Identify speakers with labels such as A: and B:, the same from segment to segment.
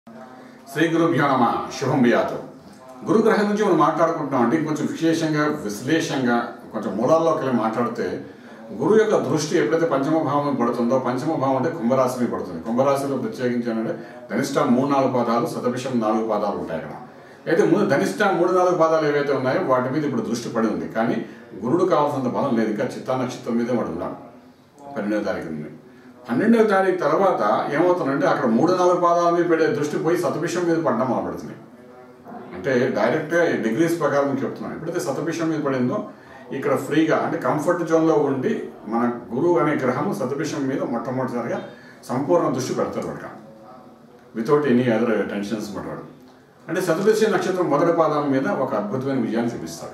A: శ్రీ గురుభ్యో నమ శుభం బియాతో గురుగ్రహం నుంచి మనం మాట్లాడుకుంటున్నాం అండి కొంచెం విశేషంగా విశ్లేషంగా కొంచెం మూలాల్లోకి వెళ్ళి మాట్లాడితే గురువు యొక్క దృష్టి ఎప్పుడైతే పంచమ భావం మీద పడుతుందో పంచమ భావం అంటే కుంభరాశి మీద పడుతుంది కుంభరాశిలో ప్రత్యేకించి అంటే ధనిష్ట మూడు నాలుగు పాదాలు శతభిషం నాలుగు పాదాలు ఉంటాయి అక్కడ అయితే ముందు ధనిష్ట మూడు నాలుగు పాదాలు ఏవైతే ఉన్నాయో వాటి మీద ఇప్పుడు దృష్టి పడి ఉంది కానీ గురుడు కావాల్సినంత బలం లేదు ఇంకా చిత్తా నక్షత్రం మీదే వాడు ఉన్నాడు పన్నెండవ తారీఖు నుండి పన్నెండవ తారీఖు తర్వాత ఏమవుతుందంటే అక్కడ మూడు నాలుగు పాదాల మీద పెడే దృష్టి పోయి శతభిషం మీద పడడం మొదలుపెడుతుంది అంటే డైరెక్ట్గా డిగ్రీస్ ప్రకారం చెప్తున్నాను ఎప్పుడైతే శతభిషం మీద పడిందో ఇక్కడ ఫ్రీగా అంటే కంఫర్ట్ జోన్లో ఉండి మన గురువు అనే గ్రహం శతభిషం మీద మొట్టమొదటిసారిగా సంపూర్ణ దృష్టి పెడతారు వాడికి వితౌట్ ఎనీ అదర్ టెన్షన్స్ పడవాడు అంటే శతభిష నక్షత్రం మొదటి పాదం మీద ఒక అద్భుతమైన విజయాన్ని చూపిస్తాడు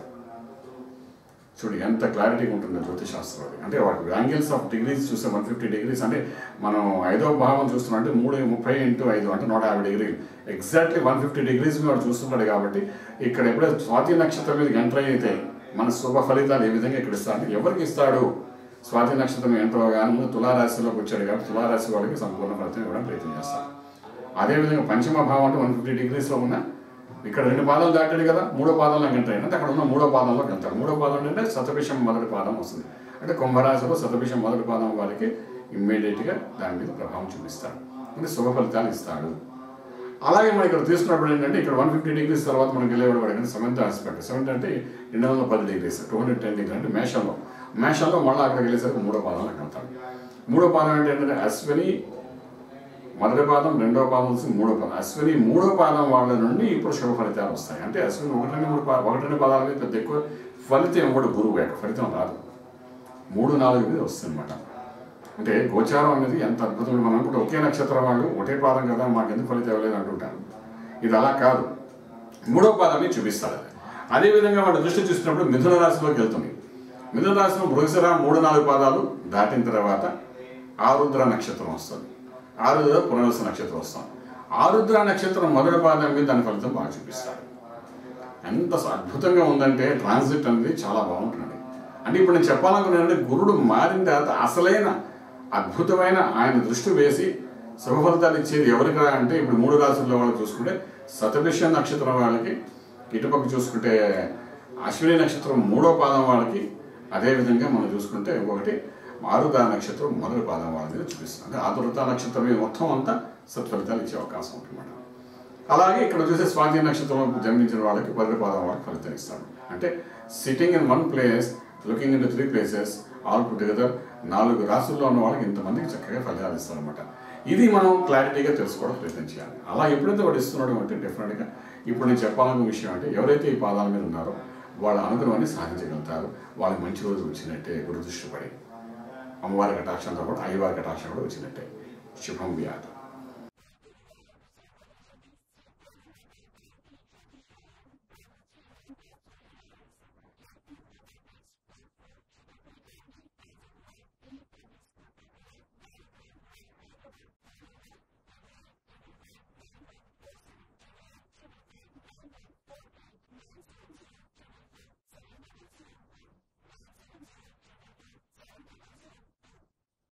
A: చూడు ఎంత క్లారిటీగా ఉంటుందో జ్యోతిష్ శాస్త్రం అంటే వాటి యాంగిల్స్ ఆఫ్ డిగ్రీస్ చూస్తే వన్ ఫిఫ్టీ డిగ్రీస్ అంటే మనం ఐదో భావం చూస్తున్నాం అంటే మూడు ముప్పై ఇంటూ ఐదు అంటే నూట యాభై డిగ్రీలు ఎగ్జాక్ట్లీ వన్ ఫిఫ్టీ డిగ్రీస్ వాడు చూస్తుంటాడు కాబట్టి ఇక్కడ ఎప్పుడైతే స్వాతి నక్షత్రం మీద ఎంటర్ అయితే మన శుభ ఫలితాలు ఏ విధంగా ఇక్కడ ఇస్తాడు ఎవరికి ఇస్తాడు స్వాతి నక్షత్రం ఎంటర్ కానీ ముందు తులారాశిలోకి వచ్చాడు కాబట్టి తులారాశి వాళ్ళకి సంపూర్ణ ఫలితం ఇవ్వడానికి ప్రయత్నం చేస్తాడు అదేవిధంగా పంచమ భావం అంటే వన్ ఫిఫ్టీ డిగ్రీస్లో ఉన్న ఇక్కడ రెండు పాదాలు దాటాడు కదా మూడో పాదంలో ఎంటర్ అయినట్టు అక్కడ ఉన్న మూడో పాదంలోకి వెళ్తాడు మూడో పాదం అంటే శతభిషం మొదటి పాదం వస్తుంది అంటే కుంభరాశిలో శతభిషం మొదటి పాదం వారికి ఇమ్మీడియట్గా దాని మీద ప్రభావం చూపిస్తాడు అంటే శుభ ఫలితాలు ఇస్తాడు అలాగే మనం ఇక్కడ తీసుకున్నప్పుడు ఏంటంటే ఇక్కడ వన్ ఫిఫ్టీ డిగ్రీస్ తర్వాత మనకి వెళ్ళేవాడు వాడు సెవెంత్ ఆస్పెక్ట్ సెవెంత్ అంటే రెండు వందల పది degrees two hundred ten degree అంటే మేషంలో మేషంలో మళ్ళీ అక్కడికి వెళ్ళేసరికి మూడో పాదంలోకి వెళ్తాడు మూడో పాదం అంటే ఏంటంటే అశ్విని మొదటి పాదం రెండో పాదం వచ్చి మూడో పాదం అశ్విని మూడో పాదం వాళ్ళ నుండి ఇప్పుడు శుభ ఫలితాలు వస్తాయి అంటే అశ్విని ఒకటి రెండు మూడు పా- ఒకటి రెండు పదాల మీద పెద్ద ఎక్కువ ఫలితం ఇవ్వడు గురువు యొక్క ఫలితం రాదు మూడు నాలుగు మీద వస్తుంది అనమాట అంటే గోచారం అనేది ఎంత అద్భుతమైన మనం అనుకుంటే ఒకే నక్షత్రం వాళ్ళు ఒకటే పాదం కదా మాకు ఎందుకు ఫలితం ఇవ్వలేదు అంటుంటారు ఇది అలా కాదు మూడో పాదాన్ని చూపిస్తారు అది అదేవిధంగా వాడు దృష్టి చూసినప్పుడు మిథున రాశిలోకి వెళ్తుంది మిథున రాశిలో మృగశిర మూడు నాలుగు పాదాలు దాటిన తర్వాత ఆరుద్ర నక్షత్రం వస్తుంది ఆరుద్ర పునరుస నక్షత్రం వస్తుంది ఆరుద్ర నక్షత్రం మొదటి పాదం మీద దాని ఫలితం బాగా చూపిస్తాడు ఎంత అద్భుతంగా ఉందంటే ట్రాన్సిట్ అనేది చాలా బాగుంటుంది అంటే ఇప్పుడు నేను చెప్పాలనుకున్నానంటే గురుడు మారిన తర్వాత అసలైన అద్భుతమైన ఆయన దృష్టి వేసి శుభ ఫలితాలు ఇచ్చేది ఎవరికి అంటే ఇప్పుడు మూడు రాశుల్లో వాళ్ళు చూసుకుంటే శతభిష నక్షత్రం వాళ్ళకి ఇటుపక్క చూసుకుంటే అశ్విని నక్షత్రం మూడో పాదం వాళ్ళకి అదేవిధంగా మనం చూసుకుంటే ఇంకొకటి ఆరుద్ర నక్షత్రం మొదటి పాదం వాళ్ళ మీద చూపిస్తుంది అంటే ఆరుద్ర నక్షత్రం మీద మొత్తం అంతా సత్ఫలితాలు ఇచ్చే అవకాశం ఉంటుందన్నమాట అలాగే ఇక్కడ చూసే స్వాతి నక్షత్రంలో జన్మించిన వాళ్ళకి పది పాదం వాళ్ళకి ఫలితం ఇస్తాడు అంటే sitting in one place looking in three places all together నాలుగు రాసుల్లో ఉన్న వాళ్ళకి ఇంతమందికి చక్కగా ఫలితాలు ఇస్తారనమాట ఇది మనం క్లారిటీగా తెలుసుకోవడం ప్రయత్నం చేయాలి అలా ఎప్పుడైతే వాడు ఇస్తున్నాడు అంటే డెఫినెట్గా ఇప్పుడు నేను చెప్పాలనుకున్న విషయం అంటే ఎవరైతే ఈ పాదాల మీద ఉన్నారో వాళ్ళ అనుగ్రహాన్ని సాధించగలుగుతారు వాళ్ళకి మంచి రోజు వచ్చినట్టే గురు దృష్టి పడి అమ్మవారి కటాక్షంతో కూడా అయ్యవారి కటాక్షం కూడా వచ్చినట్టే శుభం వ్యాధి